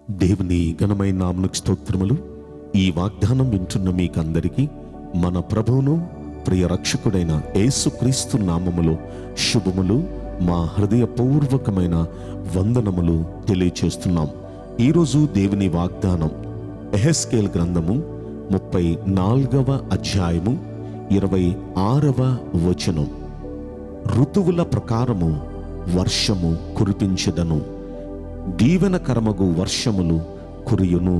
దేవుని ఘనమైన నామలకు స్తోత్రములు ఈ వాగ్దానం వింటున్న మీకందరికీ మన ప్రభువును ప్రియ రక్షకుడైన యేసుక్రీస్తు నామములో శుభములు మా హృదయపూర్వకమైన వందనములు తెలియచేస్తున్నాం ఈరోజు దేవుని వాగ్దానం ఎహెస్కేల్ గ్రంథము ముప్పై నాలుగవ అధ్యాయము ఇరవై ఆరవ వచనం ఋతువుల ప్రకారము వర్షము కురిపించదను దీవెనకరమగు వర్షములు కురియును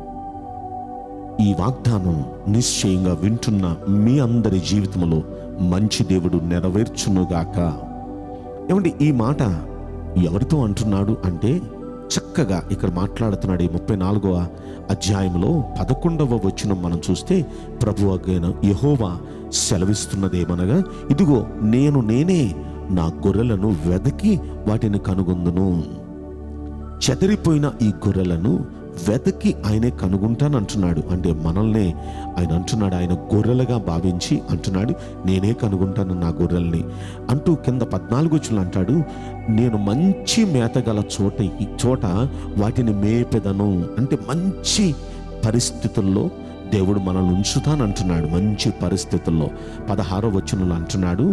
ఈ వాగ్దానం నిశ్చయంగా వింటున్న మీ అందరి జీవితంలో మంచి దేవుడు నెరవేర్చునుగాక ఏమండి ఈ మాట ఎవరితో అంటున్నాడు అంటే చక్కగా ఇక్కడ మాట్లాడుతున్నాడు ఈ ముప్పై నాలుగవ అధ్యాయంలో పదకొండవ వచనం మనం చూస్తే ప్రభు అగైన యహోవా సెలవిస్తున్నదేమనగా ఇదిగో నేను నేనే నా గొర్రెలను వెదకి వాటిని కనుగొందును చెదిరిపోయిన ఈ గొర్రెలను వెతకి ఆయనే కనుగొంటానంటున్నాడు అంటే మనల్నే ఆయన అంటున్నాడు ఆయన గొర్రెలుగా భావించి అంటున్నాడు నేనే కనుగొంటాను నా గొర్రెల్ని అంటూ కింద పద్నాలుగు వచ్చులు అంటాడు నేను మంచి మేతగల చోట ఈ చోట వాటిని మేపెదను అంటే మంచి పరిస్థితుల్లో దేవుడు మనల్ని ఉంచుతానంటున్నాడు మంచి పరిస్థితుల్లో పదహారో వచనంలో అంటున్నాడు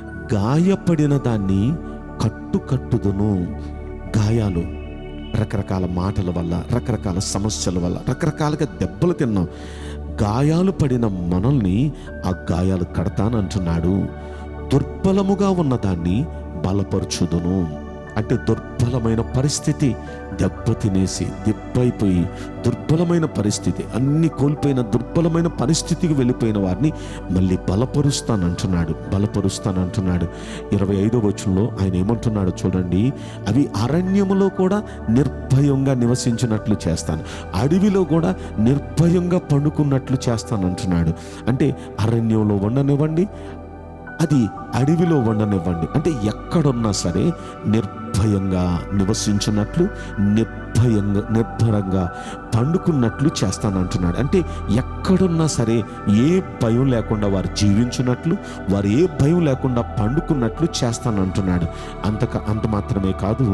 గాయపడిన దాన్ని కట్టు కట్టుదును గాయాలు రకరకాల మాటల వల్ల రకరకాల సమస్యల వల్ల రకరకాలుగా దెబ్బలు తిన్నాం గాయాలు పడిన మనల్ని ఆ గాయాలు కడతానంటున్నాడు దుర్బలముగా ఉన్నదాన్ని బలపరుచుదును అంటే దుర్బలమైన పరిస్థితి దెబ్బ తినేసి దెబ్బైపోయి దుర్బలమైన పరిస్థితి అన్ని కోల్పోయిన దుర్బలమైన పరిస్థితికి వెళ్ళిపోయిన వారిని మళ్ళీ బలపరుస్తానంటున్నాడు బలపరుస్తానంటున్నాడు ఇరవై ఐదో వచనంలో ఆయన ఏమంటున్నాడు చూడండి అవి అరణ్యములో కూడా నిర్భయంగా నివసించినట్లు చేస్తాను అడవిలో కూడా నిర్భయంగా పండుకున్నట్లు చేస్తానంటున్నాడు అంటే అరణ్యంలో ఉండనివ్వండి అది అడవిలో ఉండనివ్వండి అంటే ఎక్కడున్నా సరే నిర్భయంగా నివసించినట్లు నిర్భయంగా నిర్భరంగా పండుకున్నట్లు చేస్తానంటున్నాడు అంటే ఎక్కడున్నా సరే ఏ భయం లేకుండా వారు జీవించినట్లు వారు ఏ భయం లేకుండా పండుకున్నట్లు చేస్తానంటున్నాడు అంతక అంత మాత్రమే కాదు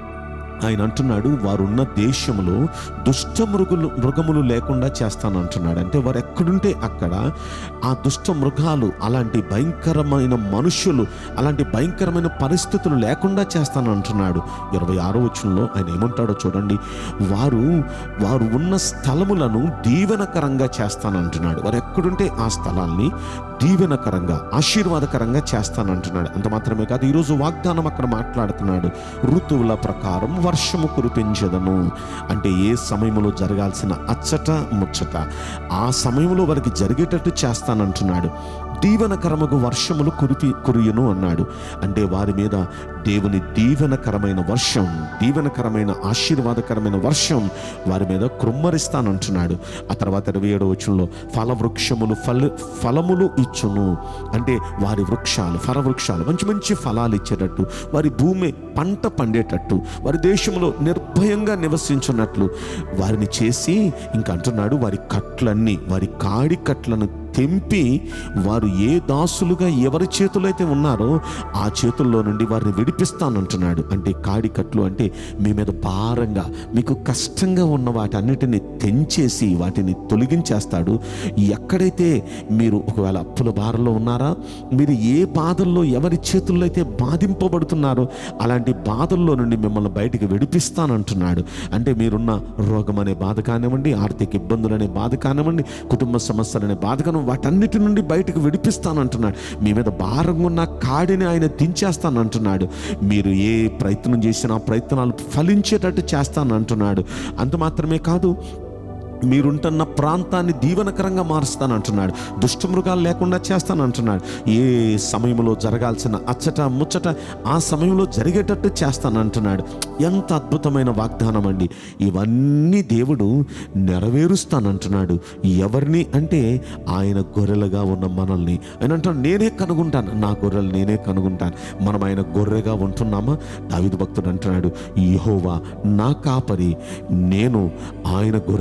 ఆయన అంటున్నాడు వారున్న దేశంలో దుష్ట మృగులు మృగములు లేకుండా చేస్తానంటున్నాడు అంటే వారు ఎక్కడుంటే అక్కడ ఆ దుష్ట మృగాలు అలాంటి భయంకరమైన మనుషులు అలాంటి భయంకరమైన పరిస్థితులు లేకుండా చేస్తానంటున్నాడు ఇరవై ఆరో వచనంలో ఆయన ఏమంటాడో చూడండి వారు వారు ఉన్న స్థలములను దీవెనకరంగా చేస్తానంటున్నాడు వారు ఎక్కడుంటే ఆ స్థలాల్ని దీవెనకరంగా ఆశీర్వాదకరంగా చేస్తానంటున్నాడు అంత మాత్రమే కాదు ఈరోజు వాగ్దానం అక్కడ మాట్లాడుతున్నాడు ఋతువుల ప్రకారం వర్షము కురిపించదను అంటే ఏ సమయంలో జరగాల్సిన అచ్చట ముచ్చట ఆ సమయంలో వారికి జరిగేటట్టు చేస్తానంటున్నాడు దీవెనకరముగు వర్షములు కురిపి కురియును అన్నాడు అంటే వారి మీద దేవుని దీవెనకరమైన వర్షం దీవెనకరమైన ఆశీర్వాదకరమైన వర్షం వారి మీద కృమ్మరిస్తానంటున్నాడు ఆ తర్వాత ఇరవై ఏడో వచనంలో ఫలవృక్షములు ఫల ఫలములు ఇచ్చును అంటే వారి వృక్షాలు ఫల వృక్షాలు మంచి మంచి ఫలాలు ఇచ్చేటట్టు వారి భూమి పంట పండేటట్టు వారి దేశంలో నిర్భయంగా నివసించున్నట్లు వారిని చేసి ఇంకా అంటున్నాడు వారి కట్లన్నీ వారి కాడి కట్లను తెంపి వారు ఏ దాసులుగా ఎవరి చేతుల్లో అయితే ఉన్నారో ఆ చేతుల్లో నుండి వారిని విడిపిస్తానంటున్నాడు అంటే కాడి కట్లు అంటే మీ మీద భారంగా మీకు కష్టంగా ఉన్న వాటన్నిటిని తెంచేసి వాటిని తొలగించేస్తాడు ఎక్కడైతే మీరు ఒకవేళ అప్పుల భారంలో ఉన్నారా మీరు ఏ బాధల్లో ఎవరి చేతుల్లో అయితే బాధింపబడుతున్నారో అలాంటి బాధల్లో నుండి మిమ్మల్ని బయటికి విడిపిస్తానంటున్నాడు అంటే మీరున్న రోగం అనే బాధ కానివ్వండి ఆర్థిక ఇబ్బందులు అనే బాధ కానివ్వండి కుటుంబ సమస్యలు అనే బాధ కానివ్వండి వాటన్నిటి నుండి బయటకు విడిపిస్తానంటున్నాడు మీ మీద భారంగా ఉన్న కాడిని ఆయన దించేస్తానంటున్నాడు మీరు ఏ ప్రయత్నం చేసినా ఆ ప్రయత్నాలు ఫలించేటట్టు చేస్తానంటున్నాడు అంత మాత్రమే కాదు మీరుంటున్న ప్రాంతాన్ని దీవెనకరంగా మారుస్తానంటున్నాడు దుష్టమృగాలు లేకుండా చేస్తానంటున్నాడు ఏ సమయంలో జరగాల్సిన అచ్చట ముచ్చట ఆ సమయంలో జరిగేటట్టు చేస్తానంటున్నాడు ఎంత అద్భుతమైన వాగ్దానం అండి ఇవన్నీ దేవుడు నెరవేరుస్తానంటున్నాడు ఎవరిని అంటే ఆయన గొర్రెలుగా ఉన్న మనల్ని ఆయన అంటాడు నేనే కనుగొంటాను నా గొర్రెలు నేనే కనుగొంటాను మనం ఆయన గొర్రెగా ఉంటున్నామా దావిదు భక్తుడు అంటున్నాడు యహోవా నా కాపరి నేను ఆయన గొర్రెను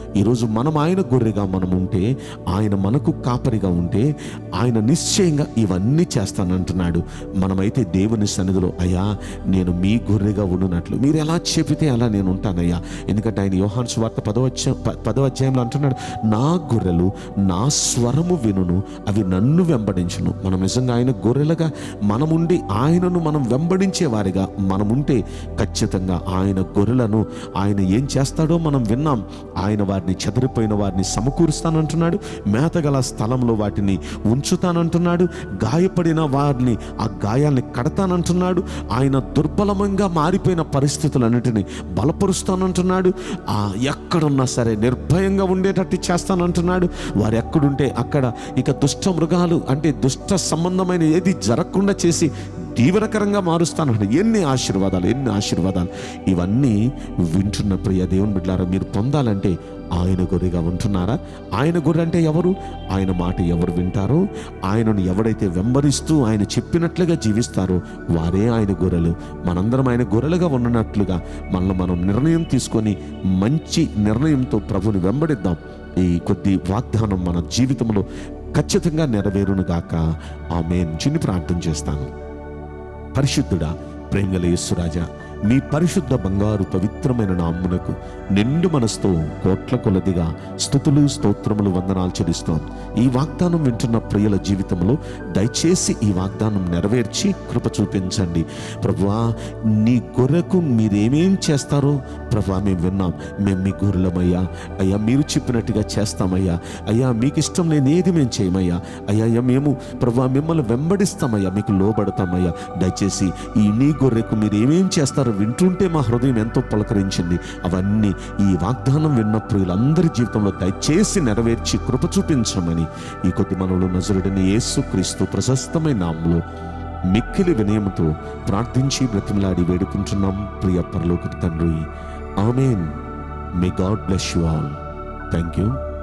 ఈరోజు మనం ఆయన గొర్రెగా మనం ఉంటే ఆయన మనకు కాపరిగా ఉంటే ఆయన నిశ్చయంగా ఇవన్నీ చేస్తానంటున్నాడు మనమైతే దేవుని సన్నిధిలో అయ్యా నేను మీ గొర్రెగా ఉండునట్లు మీరు ఎలా చెబితే అలా నేను ఉంటానయ్యా ఎందుకంటే ఆయన యోహాన్ స్వార్త పదవచ్చ పదవ అధ్యాయంలో అంటున్నాడు నా గొర్రెలు నా స్వరము వినును అవి నన్ను వెంబడించును మనం నిజంగా ఆయన గొర్రెలుగా మనముండి ఆయనను మనం వెంబడించే వారిగా మనముంటే ఖచ్చితంగా ఆయన గొర్రెలను ఆయన ఏం చేస్తాడో మనం విన్నాం ఆయన వారిని చెదిరిపోయిన వారిని సమకూరుస్తానంటున్నాడు మేతగల స్థలంలో వాటిని ఉంచుతానంటున్నాడు గాయపడిన వారిని ఆ గాయాల్ని కడతానంటున్నాడు ఆయన దుర్బలంగా మారిపోయిన పరిస్థితులన్నిటిని బలపరుస్తానంటున్నాడు ఆ ఎక్కడున్నా సరే నిర్భయంగా ఉండేటట్టు చేస్తానంటున్నాడు వారు ఎక్కడుంటే అక్కడ ఇక దుష్ట మృగాలు అంటే దుష్ట సంబంధమైన ఏది జరగకుండా చేసి దీవెనకరంగా మారుస్తానండి ఎన్ని ఆశీర్వాదాలు ఎన్ని ఆశీర్వాదాలు ఇవన్నీ వింటున్న ప్రియ దేవుని బిడ్డారా మీరు పొందాలంటే ఆయన గొర్రెగా ఉంటున్నారా ఆయన గొర్రె అంటే ఎవరు ఆయన మాట ఎవరు వింటారో ఆయనను ఎవడైతే వెంబడిస్తూ ఆయన చెప్పినట్లుగా జీవిస్తారో వారే ఆయన గొర్రెలు మనందరం ఆయన గొర్రెలుగా ఉన్నట్లుగా మనల్ని మనం నిర్ణయం తీసుకొని మంచి నిర్ణయంతో ప్రభుని వెంబడిద్దాం ఈ కొద్ది వాగ్దానం మన జీవితంలో ఖచ్చితంగా నెరవేరును గాక ఆమె చిన్ని ప్రార్థన చేస్తాను పరిశుద్ధుడా ప్రేమగల యేసురాజా మీ పరిశుద్ధ బంగారు పవిత్రమైన నామ్మునకు నిండు మనసుతో కోట్ల కొలదిగా స్థుతులు స్తోత్రములు వందనాలు చెల్లిస్తాం ఈ వాగ్దానం వింటున్న ప్రియుల జీవితంలో దయచేసి ఈ వాగ్దానం నెరవేర్చి కృప చూపించండి ప్రభువా నీ గొర్రెకు మీరేమేం చేస్తారో ప్రభువా మేము విన్నాం మేము మీ గొర్రెలమయ్యా అయ్యా మీరు చెప్పినట్టుగా చేస్తామయ్యా అయ్యా మీకు ఇష్టం లేని ఏది మేము చేయమయ్యా అయ్యా అయ్యా మేము ప్రభువా మిమ్మల్ని వెంబడిస్తామయ్యా మీకు లోబడతామయ్యా దయచేసి ఈ నీ గొర్రెకు మీరు ఏమేం చేస్తారో వింటుంటే మా హృదయం ఎంతో పులకరించింది అవన్నీ ఈ వాగ్దానం విన్న ప్రియులందరి జీవితంలో దయచేసి నెరవేర్చి కృప చూపించమని ఈ కొద్ది మనలో నజరుడిని యేసు క్రీస్తు ప్రశస్తమైన నామంలో మిక్కిలి వినయంతో ప్రార్థించి బ్రతిమలాడి వేడుకుంటున్నాం ప్రియ పరలోక తండ్రి amen may God bless you all thank you